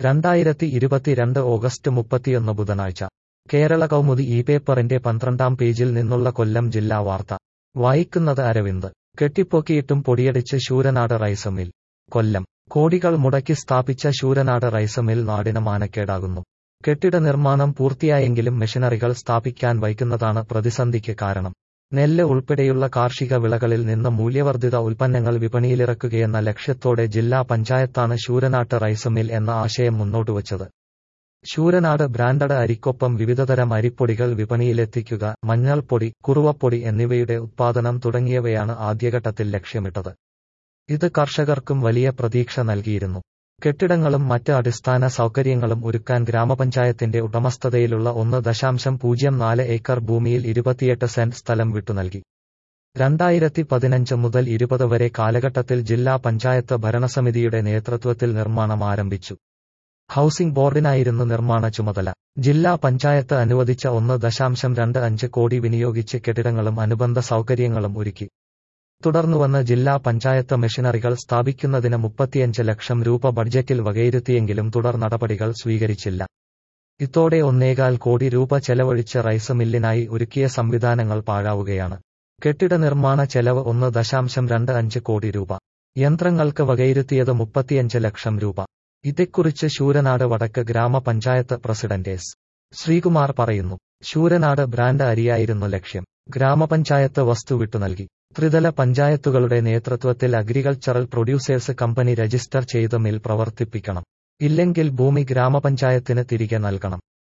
രണ്ടായിരത്തി ഇരുപത്തിരണ്ട് ഓഗസ്റ്റ് മുപ്പത്തിയൊന്ന് ബുധനാഴ്ച കേരള കൗമുദി ഈ പേപ്പറിന്റെ പന്ത്രണ്ടാം പേജിൽ നിന്നുള്ള കൊല്ലം ജില്ലാ വാർത്ത വായിക്കുന്നത് അരവിന്ദ് കെട്ടിപ്പൊക്കിയിട്ടും പൊടിയടിച്ച് ശൂരനാട് റൈസ് മിൽ കൊല്ലം കോടികൾ മുടക്കി സ്ഥാപിച്ച ശൂരനാട് റൈസ് മിൽ നാടിന് മാനക്കേടാകുന്നു കെട്ടിട നിർമ്മാണം പൂർത്തിയായെങ്കിലും മെഷീനറികൾ സ്ഥാപിക്കാൻ വൈകുന്നതാണ് പ്രതിസന്ധിക്ക് കാരണം നെല്ല് ഉൾപ്പെടെയുള്ള കാർഷിക വിളകളിൽ നിന്ന് മൂല്യവർദ്ധിത ഉൽപ്പന്നങ്ങൾ വിപണിയിലിറക്കുകയെന്ന ലക്ഷ്യത്തോടെ ജില്ലാ പഞ്ചായത്താണ് ശൂരനാട്ട് റൈസ് മിൽ എന്ന ആശയം മുന്നോട്ടുവച്ചത് ശൂരനാട് ബ്രാൻഡഡ് അരിക്കൊപ്പം വിവിധതരം അരിപ്പൊടികൾ വിപണിയിലെത്തിക്കുക മഞ്ഞൾപ്പൊടി കുറുവപ്പൊടി എന്നിവയുടെ ഉത്പാദനം തുടങ്ങിയവയാണ് ആദ്യഘട്ടത്തിൽ ലക്ഷ്യമിട്ടത് ഇത് കർഷകർക്കും വലിയ പ്രതീക്ഷ നൽകിയിരുന്നു കെട്ടിടങ്ങളും മറ്റ് അടിസ്ഥാന സൗകര്യങ്ങളും ഒരുക്കാൻ ഗ്രാമപഞ്ചായത്തിന്റെ ഉടമസ്ഥതയിലുള്ള ഒന്ന് ദശാംശം പൂജ്യം നാല് ഏക്കർ ഭൂമിയിൽ ഇരുപത്തിയെട്ട് സെന്റ് സ്ഥലം വിട്ടുനൽകി രണ്ടായിരത്തി പതിനഞ്ച് മുതൽ ഇരുപത് വരെ കാലഘട്ടത്തിൽ ജില്ലാ പഞ്ചായത്ത് ഭരണസമിതിയുടെ നേതൃത്വത്തിൽ നിർമ്മാണം ആരംഭിച്ചു ഹൌസിംഗ് ബോർഡിനായിരുന്നു നിർമ്മാണ ചുമതല ജില്ലാ പഞ്ചായത്ത് അനുവദിച്ച ഒന്ന് ദശാംശം രണ്ട് അഞ്ച് കോടി വിനിയോഗിച്ച് കെട്ടിടങ്ങളും അനുബന്ധ സൗകര്യങ്ങളും ഒരുക്കി തുടർന്നു വന്ന് ജില്ലാ പഞ്ചായത്ത് മെഷീനറികൾ സ്ഥാപിക്കുന്നതിന് മുപ്പത്തിയഞ്ച് ലക്ഷം രൂപ ബഡ്ജറ്റിൽ വകയിരുത്തിയെങ്കിലും തുടർ നടപടികൾ സ്വീകരിച്ചില്ല ഇതോടെ ഒന്നേകാൽ കോടി രൂപ ചെലവഴിച്ച് റൈസ് മില്ലിനായി ഒരുക്കിയ സംവിധാനങ്ങൾ പാഴാവുകയാണ് കെട്ടിട നിർമ്മാണ ചെലവ് ഒന്ന് ദശാംശം രണ്ട് അഞ്ച് കോടി രൂപ യന്ത്രങ്ങൾക്ക് വകയിരുത്തിയത് മുപ്പത്തിയഞ്ച് ലക്ഷം രൂപ ഇതേക്കുറിച്ച് ശൂരനാട് വടക്ക് ഗ്രാമപഞ്ചായത്ത് പ്രസിഡന്റ് എസ് ശ്രീകുമാർ പറയുന്നു ശൂരനാട് ബ്രാൻഡ് അരിയായിരുന്നു ലക്ഷ്യം ഗ്രാമപഞ്ചായത്ത് വസ്തു വിട്ടുനൽകി ത്രിതല പഞ്ചായത്തുകളുടെ നേതൃത്വത്തിൽ അഗ്രികൾച്ചറൽ പ്രൊഡ്യൂസേഴ്സ് കമ്പനി രജിസ്റ്റർ ചെയ്ത് മിൽ പ്രവർത്തിപ്പിക്കണം ഇല്ലെങ്കിൽ ഭൂമി ഗ്രാമപഞ്ചായത്തിന് തിരികെ നൽകണം